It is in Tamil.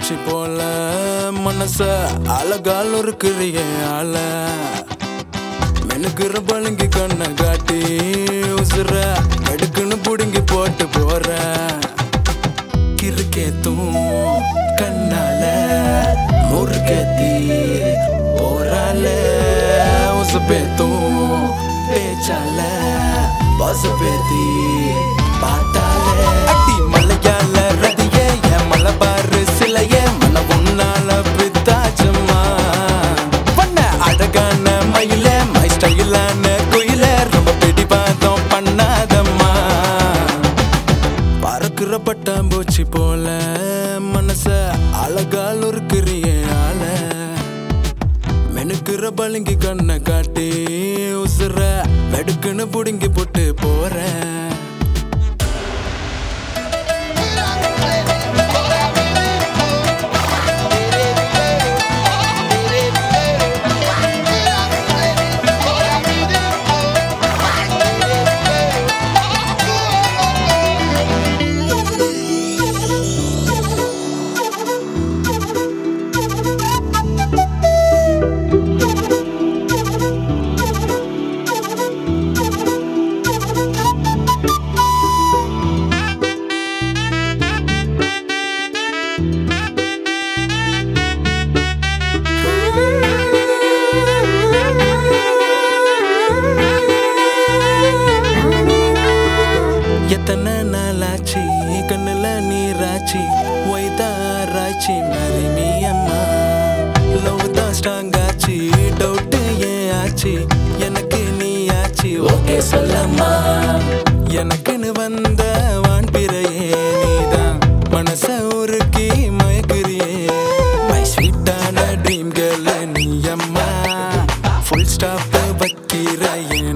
பூச்சி போல மனச அழகால் இருக்கிறிய ஆள மெனுக்குற பழுங்கி கண்ணை காட்டி உசுர எடுக்குன்னு புடுங்கி போட்டு போற கிறுக்கேத்தும் கண்ணால முறுக்கேத்தி போறால உசுப்பேத்தும் பேச்சால பசுப்பேத்தி பார்த்தால அடி மலையால ரதியே என் மலபாரு சிலையே மன உன்னால பித்தாச்சம்மா பண்ண அழகான மயில மை ஸ்டைலான குயில ரொம்ப பிடிவாதம் பண்ணாதம்மா பறக்குற பட்டாம்பூச்சி போல மனச அழகால் இருக்கிறிய ஆள மெனுக்குற பழுங்கி கண்ணை காட்டி உசுர வெடுக்குன்னு புடுங்கி போட்டு போறேன் எத்தனை நாளாச்சு கண்ணுல நீராச்சு ஒய்தாராச்சு மேரி நீ அம்மா லவ் தான் ஸ்ட்ராங் ஆச்சு டவுட் ஏன் ஆச்சு எனக்கு நீ ஆச்சு ஓகே சொல்லம்மா எனக்குன்னு வந்த வான்பிறையே நீதான் மனச உருக்கி மயக்குறியே மை ஸ்வீட்டான ட்ரீம் கேர்ள் நீ அம்மா ஃபுல் ஸ்டாப் வைக்கிற என்